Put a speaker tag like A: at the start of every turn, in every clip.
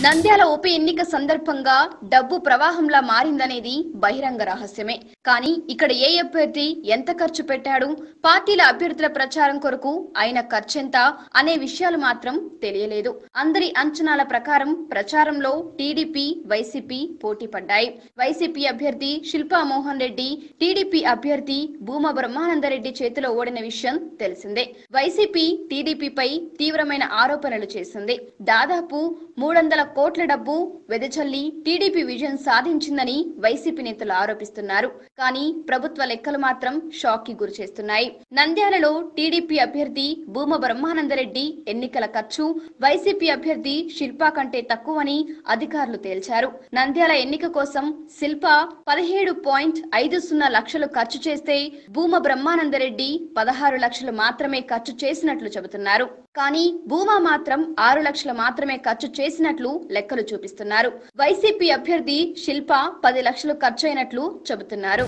A: నంద్యాల ఉప ఎన్నిక సందర్భంగా డబ్బు ప్రవాహంలా మారిందనేది బహిరంగ రహస్యమే కానీ ఇక్కడ ఏ అభ్యర్థి ఎంత ఖర్చు పెట్టాడు పార్టీల అభ్యర్థుల ప్రచారం కొరకు అయిన ఖర్చెంత అనే విషయాలు మాత్రం తెలియలేదు అందరి అంచనాల ప్రకారం ప్రచారంలో టీడీపీ వైసీపీ పోటీ పడ్డాయి వైసీపీ అభ్యర్థి శిల్పా మోహన్ రెడ్డి టీడీపీ అభ్యర్థి భూమా బ్రహ్మానందరెడ్డి చేతిలో ఓడిన విషయం తెలిసిందే వైసీపీ టీడీపీపై తీవ్రమైన ఆరోపణలు చేసింది దాదాపు మూడు వందల కోట్ల డబ్బు వెదజల్లి టీడీపీ విజయం సాధించిందని వైసీపీ నేతలు ఆరోపిస్తున్నారు కానీ ప్రభుత్వ లెక్కలు మాత్రం షాక్ కి గురి చేస్తున్నాయి నంద్యాలలో టీడీపీ అభ్యర్థి భూమ బ్రహ్మానందరెడ్డి ఎన్నికల ఖర్చు వైసీపీ అభ్యర్థి శిల్పా కంటే తక్కువని అధికారులు తేల్చారు నంద్యాల ఎన్నిక కోసం శిల్ప పదిహేడు పాయింట్ ఐదు సున్నా లక్షలు ఖర్చు చేస్తే భూమ బ్రహ్మానందరెడ్డి పదహారు లక్షలు మాత్రమే ఖర్చు చేసినట్లు చెబుతున్నారు కానీ భూమా మాత్రం ఆరు లక్షలు మాత్రమే ఖర్చు చేసినట్లు లెక్కలు చూపిస్తున్నారు వైసీపీ అభ్యర్థి శిల్ప పది లక్షలు ఖర్చయినట్లు చెబుతున్నారు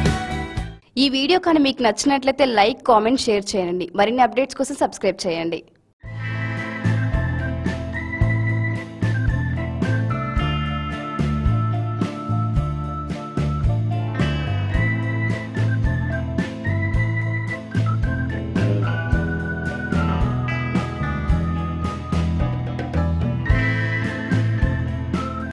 B: ఈ వీడియో కానీ మీకు నచ్చినట్లయితే లైక్ కామెంట్ షేర్ చేయండి మరిన్ని అప్డేట్స్ కోసం సబ్స్క్రైబ్ చేయండి